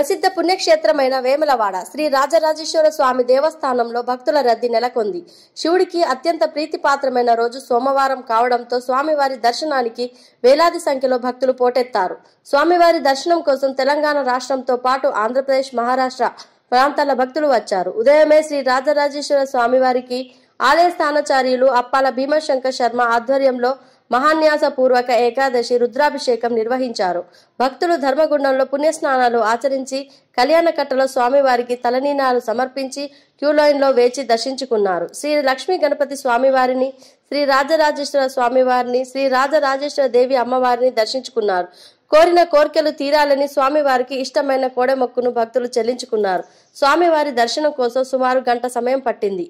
ప్రసిద్ధ పుణ్యక్షేత్రమైన వేములవాడ శ్రీ రాజరాజేశ్వర స్వామి దేవస్థానంలో భక్తుల రద్దీ నెలకొంది శివుడికి అత్యంత ప్రీతిపాత్రమైన రోజు సోమవారం కావడంతో స్వామివారి దర్శనానికి వేలాది సంఖ్యలో భక్తులు పోటెత్తారు స్వామివారి దర్శనం కోసం తెలంగాణ రాష్ట్రంతో పాటు ఆంధ్రప్రదేశ్ మహారాష్ట్ర ప్రాంతాల భక్తులు వచ్చారు ఉదయమే శ్రీ రాజరాజేశ్వర స్వామివారికి ఆలయ స్థానచార్యులు అప్పాల భీమశంకర్ శర్మ ఆధ్వర్యంలో మహాన్యాస పూర్వక ఏకాదశి రుద్రాభిషేకం నిర్వహించారు భక్తులు ధర్మగుండంలో పుణ్యస్నానాలు ఆచరించి కళ్యాణకట్టలో స్వామివారికి తలనీనాలు సమర్పించి క్యూలైన్లో వేచి దర్శించుకున్నారు శ్రీ లక్ష్మీ గణపతి స్వామివారిని శ్రీ రాజరాజేశ్వర స్వామివారిని శ్రీ రాజరాజేశ్వర దేవి అమ్మవారిని దర్శించుకున్నారు కోరిన కోర్కెలు తీరాలని స్వామివారికి ఇష్టమైన కోడెమొక్కును భక్తులు చెల్లించుకున్నారు స్వామివారి దర్శనం కోసం సుమారు గంట సమయం పట్టింది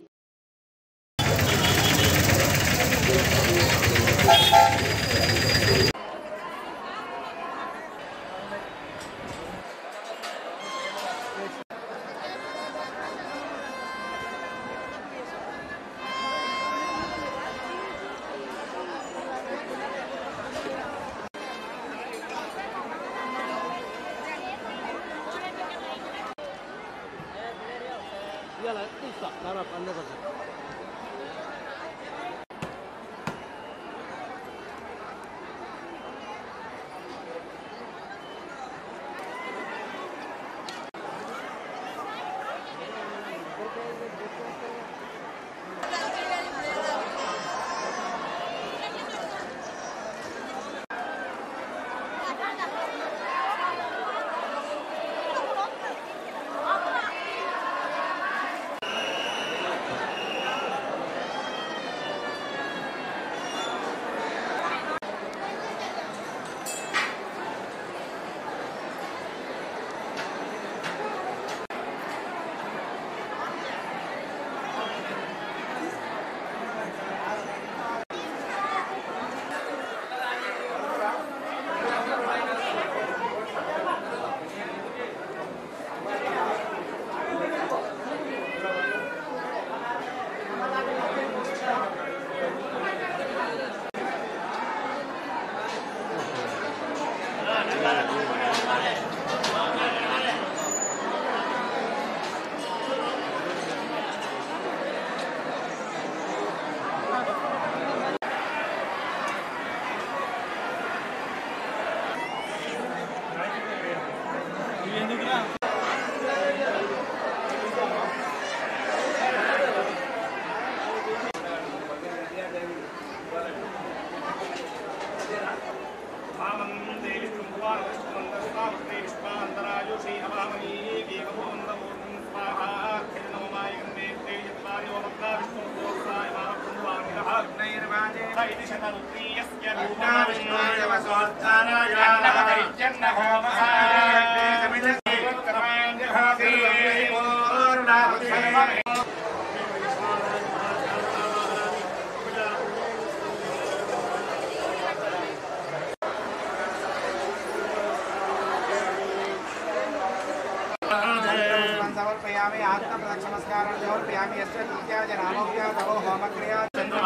సమర్పయామి ఆత్మప్రదక్షిణమస్కారం సమర్పయామి యస్య తృతీయాజ నామవ్యా తవో హోమక్రియా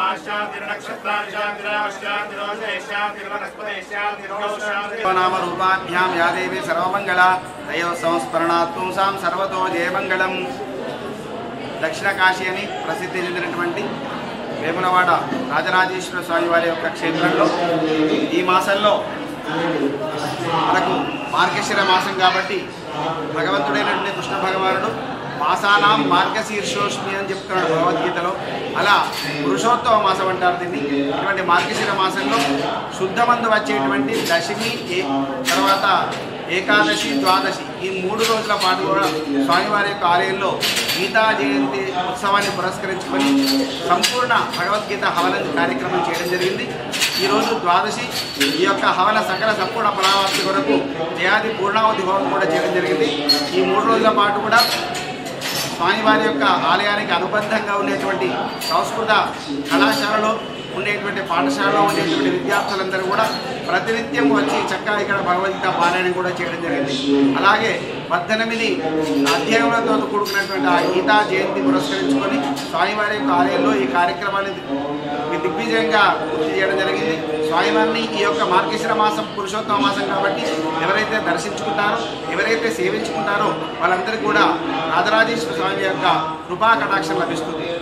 నామ రూపాభ్యాం యా దేవి సర్వమంగళ దైవ సంస్మరణాత్ పుంసాం సర్వతో జయమంగళం దక్షిణ కాశీ అని ప్రసిద్ధి చెందినటువంటి వేములవాడ రాజరాజేశ్వర స్వామి వారి యొక్క క్షేత్రంలో ఈ మాసంలో మనకు మార్గశిర మాసం కాబట్టి భగవంతుడైనటువంటి కృష్ణ భగవానుడు మాసానాం మార్గశీర్షోష్మి అని చెప్తున్నాడు భగవద్గీతలో అలా పురుషోత్తమ మాసం అంటారు దీన్ని ఇటువంటి మార్గశిర మాసంలో శుద్ధమందు వచ్చేటువంటి దశమి ఏ తర్వాత ఏకాదశి ద్వాదశి ఈ మూడు రోజుల పాటు కూడా స్వామివారి యొక్క ఆలయంలో గీతా జయంతి ఉత్సవాన్ని పురస్కరించుకొని సంపూర్ణ భగవద్గీత హవన కార్యక్రమం చేయడం జరిగింది ఈరోజు ద్వాదశి ఈ యొక్క హవన సకల సంపూర్ణ పరావర్తి కొరకు జయాది పూర్ణావతి హోమం కూడా చేయడం జరిగింది ఈ మూడు రోజుల పాటు కూడా స్వామివారి యొక్క ఆలయానికి అనుబంధంగా ఉండేటువంటి సంస్కృత కళాశాలలో ఉండేటువంటి పాఠశాలలో ఉండేటువంటి విద్యార్థులందరూ కూడా ప్రతినిత్యం వచ్చి చక్కగా ఇక్కడ భగవద్గీత పారాయణం కూడా చేయడం జరిగింది అలాగే పద్దెనిమిది అధ్యాయములతో కూడుకున్నటువంటి ఆ గీతా జయంతి పురస్కరించుకొని స్వామివారి యొక్క ఆలయంలో ఈ కార్యక్రమాన్ని ది- దిగ్విజయంగా పూర్తి చేయడం జరిగింది స్వామివారిని ఈ యొక్క మార్గశిర మాసం పురుషోత్తమ మాసం కాబట్టి ఎవరైతే దర్శించుకుంటారో ఎవరైతే సేవించుకుంటారో వాళ్ళందరికీ కూడా రాజరాజేశ్వర స్వామి యొక్క కృపా కటాక్షం లభిస్తుంది